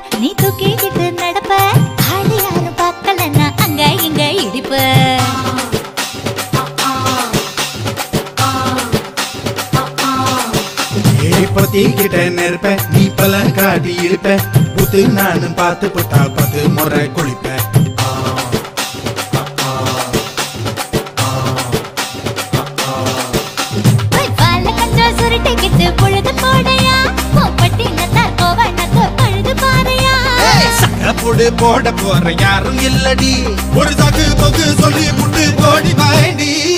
நீ தூக்கிக்கிட்டு நடப்ப ஆளு யாரும் பார்க்கலன்னா அங்க இங்க இடிப்ப பத்திக்கிட்ட நெருப்ப நீ பல காட்டி இருப்ப புத்து நானும் பார்த்து புட்டா பத்து முறை குளிப்ப ஆ, ஆ, ஆ, ஆ, ஆ. பால கொஞ்சம் சுருட்டிக்கிட்டு பொழுது போடையா பட்டினத்தார் கோவணக்கு பழுது பாறையா சகப்புடு போட போற யாரும் இல்லடி ஒரு சாக்கு தொகு சொல்லி புட்டு போடி பாயண்டி